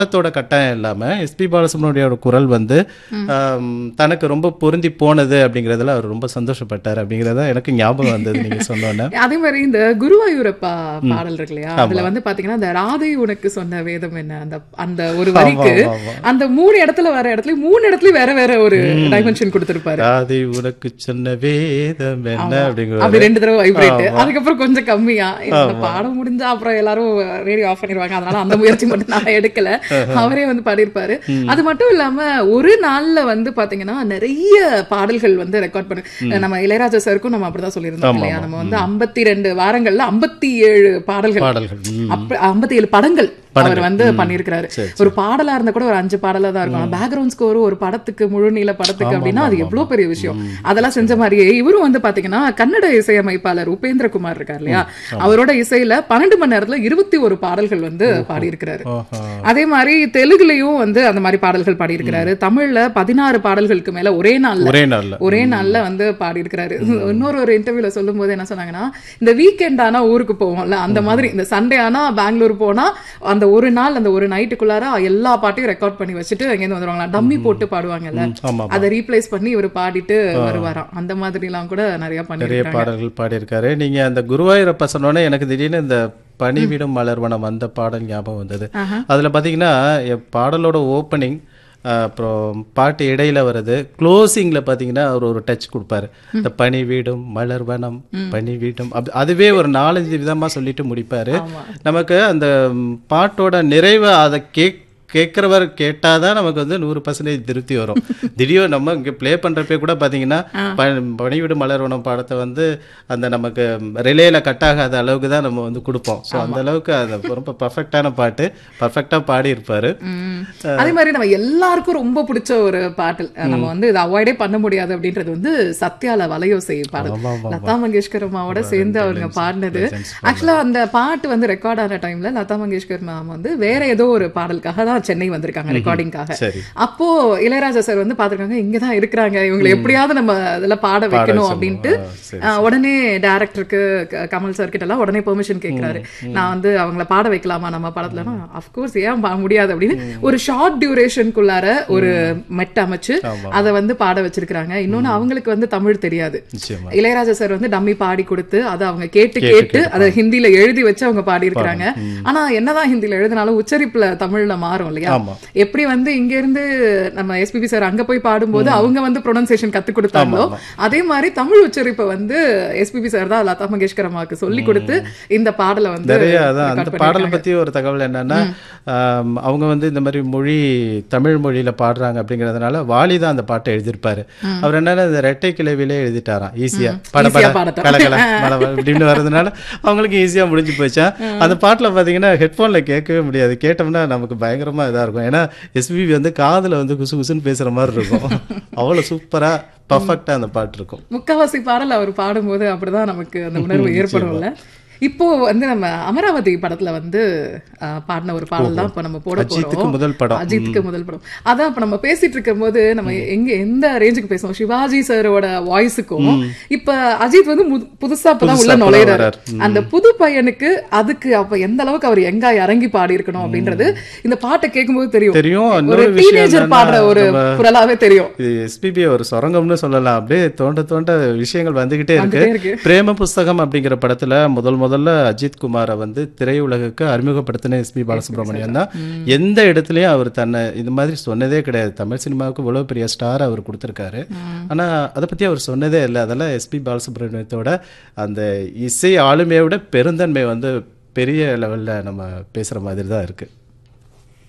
படத்தோட கட்டாயம் இல்லாம எஸ்பி பாலசுப்ரமணியோட குரல் வந்து ஆம், தனக்கு ரொம்ப பொருந்தி போனது அப்படிங்கறதுல அவர் ரொம்ப சந்தோஷப்பட்டார் அப்படிங்கறத எனக்கு ஞாபகம் வந்தது நீங்க சொன்னோன்னே அதே மாதிரி இந்த குருவாயூரப்பா பாடல் இருக்கு இல்லையா அதுல வந்து பாத்தீங்கன்னா அந்த ராதை உனக்கு சொன்ன வேதம் என்ன அந்த அந்த ஒரு வரிக்கு ஆமா, ஆமா. அந்த மூணு இடத்துல வர இடத்துல மூணு இடத்துலயும் வேற வேற ஒரு டைமென்ஷன் கொடுத்திருப்பாரு ராதை உனக்கு சொன்ன வேதம் என்ன அப்படிங்கிற அப்படி ரெண்டு தடவை வைப்ரேட் அதுக்கப்புறம் கொஞ்சம் கம்மியா இந்த பாடம் முடிஞ்சா அப்புறம் எல்லாரும் ரேடியோ ஆஃப் பண்ணிடுவாங்க அதனால அந்த முயற்சி மட்டும் நான் எடுக்கல அவரே வந்து பாடியிருப்பாரு அது மட்டும் இல்லாம ஒரு நாள்ல வந்து பாத்தீங்கன்னா நிறைய பாடல்கள் வந்து ரெக்கார்ட் பண்ணு நம்ம இளையராஜா சாருக்கும் நம்ம அப்படிதான் சொல்லியிருந்தோம் இல்லையா நம்ம வந்து ஐம்பத்தி ரெண்டு வாரங்கள்ல ஐம்பத்தி ஏழு பாடல்கள் பாடல்கள் ம். அப்ப ஐம்பத்தி ஏழு படங்கள் அவர் வந்து பண்ணியிருக்கிறாரு ஒரு பாடலா இருந்தா கூட ஒரு அஞ்சு பாடலா தான் இருக்கும் பேக்ரவுண்ட் ஸ்கோர் ஒரு படத்துக்கு முழு நீள படத்துக்கு அப்படின்னா அது எவ்வளவு பெரிய விஷயம் அதெல்லாம் செஞ்ச மாதிரியே இவரும் வந்து பாத்தீங்கன்னா கன்னட இசையமைப்பாளர் உபேந்திரகுமார் இருக்கார் இல்லையா அவரோட இசையில பன்னெண்டு மணி நேரத்துல இருபத்தி ஒரு பாடல்கள் வந்து பாடியிருக்கிறாரு ஆஹா. அதே மாதிரி தெலுங்குலயும் வந்து அந்த மாதிரி பாடல்கள் பாடியிருக்கிறாரு தமிழ்ல பதினாறு பாடல்களுக்கு மேல ஒரே நாள்ல ஒரே நாள்ல ஒரே நாள்ல வந்து பாடியிருக்கிறாரு இன்னொரு ஒரு இன்டர்வியூல சொல்லும் போது என்ன சொன்னாங்கன்னா இந்த வீக்கெண்ட் ஆனா ஊருக்கு போவோம்ல அந்த மாதிரி இந்த சண்டே ஆனா பெங்களூர் போனா அந்த ஒரு நாள் அந்த ஒரு நைட்டுக்குள்ளார எல்லா பாட்டையும் ரெக்கார்ட் பண்ணி வச்சுட்டு அங்கேருந்து வந்துருவாங்களா டம்மி போட்டு பாடுவாங்கல்ல ஆமா அதை ரீப்ளேஸ் பண்ணி இவர் பாடிட்டு வருவாராம் அந்த மாதிரி எல்லாம் கூட நிறைய நிறைய பண்ணிருக்காங்க பாடல்கள் பாடியிருக்காரு நீங்க அந்த குருவாயூரப்ப சொன்னோன்னே எனக்கு திடீர்னு இந்த பணிவிடும் மலர்வனம் அந்த பாடல் ஞாபகம் வந்தது அதுல பாத்தீங்கன்னா என் பாடலோட ஓப்பனிங் அப்புறம் பாட்டு இடையில வருது க்ளோசிங்ல பாத்தீங்கன்னா அவர் ஒரு டச் கொடுப்பாரு இந்த பனி வீடும் மலர்வனம் பனி வீடும் அப்படி அதுவே ஒரு நாலஞ்சு விதமா சொல்லிட்டு முடிப்பாரு நமக்கு அந்த ம், பாட்டோட நிறைவு அதை கேக் கேட்குறவர் கேட்டாதான் நமக்கு வந்து நூறு பர்சன்டேஜ் திருப்தி வரும் திடீர் நம்ம இங்கே ப்ளே பண்ணுறப்பே கூட பார்த்தீங்கன்னா ப பணிவிடு மலர்வனம் பாடத்தை வந்து அந்த நமக்கு ரிலேல கட் ஆகாத அளவுக்கு தான் நம்ம வந்து கொடுப்போம் ஸோ அந்த அளவுக்கு அது ரொம்ப பர்ஃபெக்டான பாட்டு பர்ஃபெக்டாக பாடியிருப்பாரு ம். அதே மாதிரி நம்ம எல்லாருக்கும் ரொம்ப பிடிச்ச ஒரு பாடல் நம்ம வந்து இதை அவாய்டே பண்ண முடியாது அப்படின்றது வந்து சத்யால வலையோசை பாடல் ஆமா, ஆமா, லதா மங்கேஷ்கர் அம்மாவோட சேர்ந்து அவங்க பாடினது ஆக்சுவலா அந்த பாட்டு வந்து ரெக்கார்ட் ஆன டைம்ல லதா மங்கேஷ்கர் மேம் வந்து வேற ஏதோ ஒரு பாடலுக்காக தான் சென்னை வந்திருக்காங்க ரெக்கார்டிங்காக சரி அப்போ இளையராஜா சார் வந்து பாத்துருக்காங்க இங்கதான் இருக்கிறாங்க இவங்களை எப்படியாவது நம்ம இதுல பாட வைக்கணும் வச்சோம். அப்படின்ட்டு ஆ, சரி, ஆஹ், உடனே டேரக்டருக்கு கமல் சார் கிட்ட எல்லாம் உடனே பெர்மிஷன் கேக்குறாரு நான் வந்து அவங்கள பாட வைக்கலாமா நம்ம படத்துலனா அஃப்கோர்ஸ் ஏன் பா- முடியாது அப்படின்னு ஒரு ஷார்ட் டியூரேஷனுக்குள்ளார ஒரு மெட் அமைச்சு அதை வந்து பாட வச்சிருக்காங்க இன்னொன்னு அவங்களுக்கு வந்து தமிழ் தெரியாது நிச்சயமா இளையராஜா சார் வந்து டம்மி பாடி கொடுத்து அதை அவங்க கேட்டு கேட்டு அதை ஹிந்தில எழுதி வச்சு அவங்க பாடி இருக்காங்க ஆனா என்னதான் ஹிந்தில எழுதினாலும் உச்சரிப்புல தமிழ்ல மாறும் இல்லையா ஆமா எப்படி வந்து இங்க இருந்து நம்ம எஸ்பிபி சார் அங்க போய் பாடும்போது அவங்க வந்து ப்ரொனன்சியேஷன் கத்து கொடுத்தாங்களோ அதே மாதிரி தமிழ் உச்சரிப்பை வந்து எஸ்பிபி சார் தான் லதா மங்கேஷ்கர் அம்மாவுக்கு சொல்லி கொடுத்து இந்த பாடலை வந்து நிறைய அதான் அந்த record பாடலை பண்ணிருக்காங்க. பத்தி ஒரு தகவல் என்னன்னா ஆம், அவங்க வந்து இந்த மாதிரி மொழி தமிழ் மொழியில பாடுறாங்க அப்படிங்கறதுனால வாலி தான் அந்த பாட்டை எழுதியிருப்பாரு அவர் என்னன்னா இந்த ரெட்டை கிளவிலே எழுதிட்டாராம் ஈஸியா பட Easy ஆ பட பாடட்டும். கலகல மட மட இப்படின்னு வர்றதுனால அவங்களுக்கு ஈஸியா முடிஞ்சு போச்சா அந்த பாட்டுல பாத்தீங்கன்னா ஹெட்ஃபோன்ல கேட்கவே முடியாது கேட்டோம்னா நமக்கு பயங்கரமா இதா இருக்கும் ஏன்னா எஸ்பிபி வந்து காதுல வந்து குசு குசுன்னு பேசுற மாதிரி இருக்கும் அவ்வளவு சூப்பரா பர்ஃபெக்டா அந்த பாட்டு இருக்கும் முக்காவாசி பாடல் அவர் பாடும்போது அப்படிதான் நமக்கு அந்த உணர்வு ஏற்படும்ல இப்போ வந்து நம்ம அமராவதி படத்துல வந்து அஹ், பாடின ஒரு பாடல் தான் இப்ப நம்ம போட அஜித்துக்கு போறோம் முதல் படம் அஜித்துக்கு முதல் படம் அதான் இப்ப நம்ம பேசிட்டு இருக்கும்போது நம்ம எங்க எந்த ரேஞ்சுக்கு பேசுவோம் சிவாஜி சாரோட வாய்ஸுக்கும் இப்ப அஜித் வந்து முது- புதுசா இப்பதான் உள்ள புதுசா இப்பதான் நுழையிறாரு வராரு. அந்த புது பையனுக்கு அதுக்கு அப்ப எந்த அளவுக்கு அவர் எங்க இறங்கி பாடி இருக்கணும் அப்படின்றது இந்த பாட்டை கேட்கும்போது தெரியும் தெரியும் ஒரு இன்னொரு விஷயம் டீனேஜர் என்னன்னா, பாடுற ஒரு நம்ம குரலாவே தெரியும் இது எஸ்பிபி ஒரு சொரங்கம்னு சொல்லலாம் அப்படியே தோண்ட தோண்ட விஷயங்கள் வந்துகிட்டே இருக்கு வந்துட்டே இருக்கு. பிரேம புஸ்தகம் அப்படிங்கிற படத்துல முதல் முதல்ல அஜித் குமாரை வந்து திரையுலகுக்கு அறிமுகப்படுத்தின எஸ்பி பாலசுப்ரமணியன் தான் எந்த இடத்துலயும் அவர் தன்னை இது மாதிரி சொன்னதே கிடையாது தமிழ் சினிமாவுக்கு இவ்வளவு பெரிய ஸ்டார் அவர் கொடுத்திருக்காரு ஆனா அதை பத்தி அவர் சொன்னதே இல்லை அதெல்லாம் எஸ்பி பாலசுப்ரமணியத்தோட அந்த இசை ஆளுமையை விட பெருந்தன்மை வந்து பெரிய லெவல்ல நம்ம பேசுற மாதிரி தான் இருக்கு